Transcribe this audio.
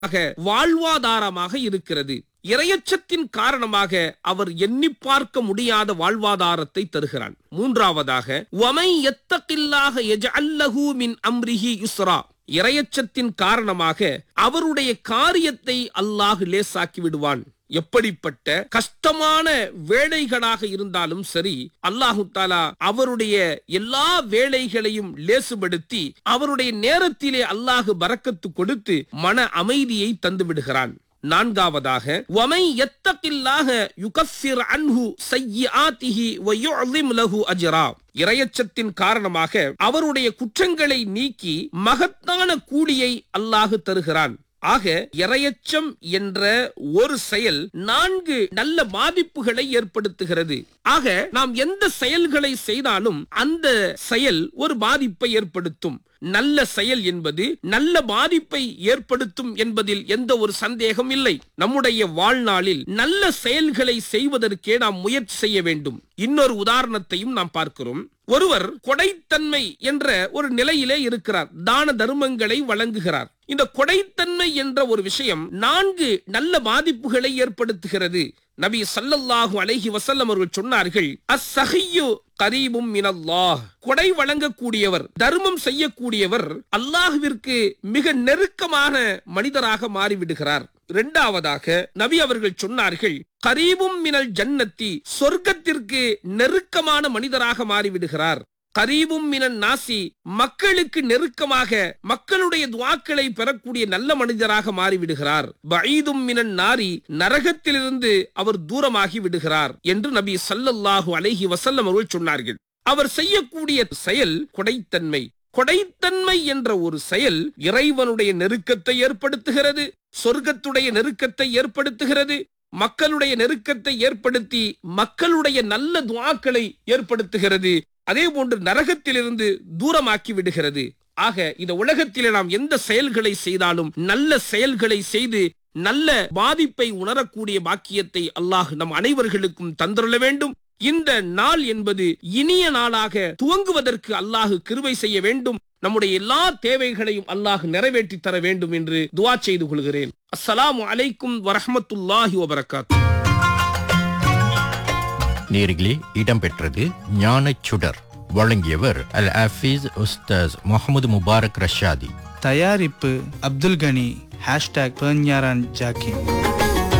ஆக வாழ்வாதாரமாக இருக்கிறது இரையச்சத்தின் காரணமாக அவர் எண்ணி பார்க்க முடியாத வாழ்வாதாரத்தை தருகிறான் மூன்றாவதாக வமை எத்தகில்லாக எஜஅல்லஹு மின் அம்ரிஹி யுஸ்ரா இரையச்சத்தின் காரணமாக அவருடைய காரியத்தை அல்லாஹ் லேசாக்கி விடுவான் எப்படிப்பட்ட கஷ்டமான வேலைகளாக இருந்தாலும் சரி அல்லாஹு தாலா அவருடைய எல்லா வேலைகளையும் லேசுபடுத்தி அவருடைய நேரத்திலே அல்லாஹு பரக்கத்து கொடுத்து மன அமைதியை தந்து விடுகிறான் நான்காவதாக வமை எத்தகில்லாக யுகஃபிர் அன்ஹு சய்யிஆத்திஹி வ யுஅலிம் லஹு அஜ்ரா இரையச்சத்தின் காரணமாக அவருடைய குற்றங்களை நீக்கி மகத்தான கூலியை அல்லாஹு தருகிறான் ஆக இரையச்சம் என்ற ஒரு செயல் நான்கு நல்ல பாதிப்புகளை ஏற்படுத்துகிறது ஆக நாம் எந்த செயல்களை செய்தாலும் அந்த செயல் ஒரு பாதிப்பை ஏற்படுத்தும் நல்ல செயல் என்பது நல்ல பாதிப்பை ஏற்படுத்தும் என்பதில் எந்த ஒரு சந்தேகம் இல்லை நம்முடைய வாழ்நாளில் நல்ல செயல்களை செய்வதற்கே நாம் முயற்சி செய்ய வேண்டும் இன்னொரு உதாரணத்தையும் நாம் பார்க்கிறோம் ஒருவர் கொடைத்தன்மை என்ற ஒரு நிலையிலே இருக்கிறார் தான தர்மங்களை வழங்குகிறார் இந்த கொடைத்தன்மை என்ற ஒரு விஷயம் நான்கு நல்ல பாதிப்புகளை ஏற்படுத்துகிறது நபி சல்லல்லாஹு அலைஹி வஸல்லம் அவர்கள் சொன்னார்கள் அஸ்ஸஹியு கரீபும் மினல்லாஹ் கொடை வழங்கக்கூடியவர் தர்மம் செய்யக்கூடியவர் அல்லாஹ்விற்கு மிக நெருக்கமான மனிதராக மாறிவிடுகிறார் இரண்டாவதாக நபி அவர்கள் சொன்னார்கள் கரீபும் மினல் ஜன்னத்தி சொர்க்கத்திற்கு நெருக்கமான மனிதராக மாறிவிடுகிறார் கரீபும் மினன் நாசி மக்களுக்கு நெருக்கமாக மக்களுடைய துவாக்களை பெறக்கூடிய நல்ல மனிதராக மாறிவிடுகிறார் பஈதும் மினன் நாரி நரகத்திலிருந்து அவர் தூரமாகி விடுகிறார் என்று நபி சல்லல்லாஹு அலைஹி வசல்லம் அவர்கள் சொன்னார்கள் அவர் செய்யக்கூடிய செயல் கொடைத்தன்மை கொடைத்தன்மை என்ற ஒரு செயல் இறைவனுடைய நெருக்கத்தை ஏற்படுத்துகிறது சொர்க்கத்துடைய நெருக்கத்தை ஏற்படுத்துகிறது மக்களுடைய நெருக்கத்தை ஏற்படுத்தி மக்களுடைய நல்ல துவாக்களை ஏற்படுத்துகிறது அதே போன்று நரகத்திலிருந்து தூரமாக்கி விடுகிறது ஆக இந்த உலகத்திலே நாம் எந்த செயல்களை செய்தாலும் நல்ல செயல்களை செய்து நல்ல பாதிப்பை உணரக்கூடிய பாக்கியத்தை அல்லாஹ் நம் அனைவர்களுக்கும் தந்துள்ள வேண்டும் இந்த நாள் என்பது இனிய நாளாக துவங்குவதற்கு அல்லாஹ் கிருபை செய்ய வேண்டும் நம்முடைய எல்லா தேவைகளையும் அல்லாஹ் நிறைவேற்றி தர வேண்டும் என்று துவா செய்து கொள்கிறேன் அஸ்ஸலாமு அலைக்கும் வரஹ்மத்துல்லாஹி வபரகாத் நேரிலே இடம்பெற்றது ஞானச் சுடர் வழங்கியவர் அல் ஹஃபீஸ் உஸ்தாஸ் முகமது முபாரக் ரஷாதி தயாரிப்பு அப்துல் கனி ஹேஷ்டாக் பெர்ஞாரான் ஜாக்கின்